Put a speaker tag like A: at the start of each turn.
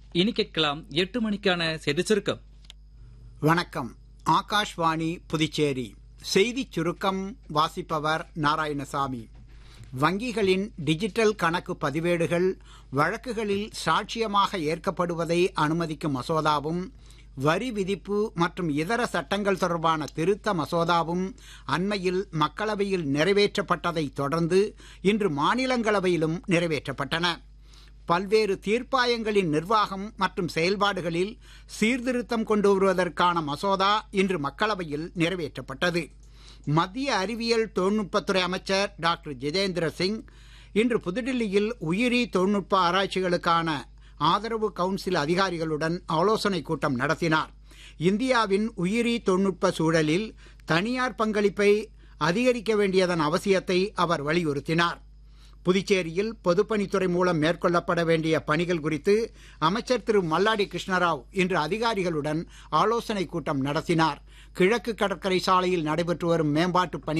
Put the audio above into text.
A: இனி கேட்கலாம் எட்டு மணிக்கான செய்தி சுருக்கம்
B: வணக்கம் ஆகாஷ்வாணி புதுச்சேரி செய்திச் சுருக்கம் வாசிப்பவர் நாராயணசாமி வங்கிகளின் டிஜிட்டல் கணக்கு பதிவேடுகள் வழக்குகளில் சாட்சியமாக ஏற்கப்படுவதை அனுமதிக்கும் மசோதாவும் வரி விதிப்பு மற்றும் இதர சட்டங்கள் தொடர்பான திருத்த மசோதாவும் அண்மையில் மக்களவையில் நிறைவேற்றப்பட்டதை தொடர்ந்து இன்று மாநிலங்களவையிலும் நிறைவேற்றப்பட்டன பல்வேறு தீர்ப்பாயங்களின் நிர்வாகம் மற்றும் செயல்பாடுகளில் சீர்திருத்தம் கொண்டு வருவதற்கான மசோதா இன்று மக்களவையில் நிறைவேற்றப்பட்டது மத்திய அறிவியல் தொழில்நுட்பத்துறை அமைச்சர் டாக்டர் ஜிதேந்திர சிங் இன்று புதுடில்லியில் உயிரி தொழில்நுட்ப ஆராய்ச்சிகளுக்கான ஆதரவு கவுன்சில் அதிகாரிகளுடன் ஆலோசனைக் கூட்டம் நடத்தினார் இந்தியாவின் உயிரி தொழில்நுட்ப சூழலில் தனியார் பங்களிப்பை அதிகரிக்க வேண்டியதன் அவசியத்தை அவர் வலியுறுத்தினார் புதுச்சேரியில் பொதுப்பணித்துறை மூலம் மேற்கொள்ளப்பட வேண்டிய பணிகள் குறித்து அமைச்சர் திரு மல்லாடி கிருஷ்ணராவ் இன்று அதிகாரிகளுடன் ஆலோசனைக் கூட்டம் நடத்தினார் கிழக்கு கடற்கரை சாலையில் நடைபெற்று வரும் மேம்பாட்டு பணிகள்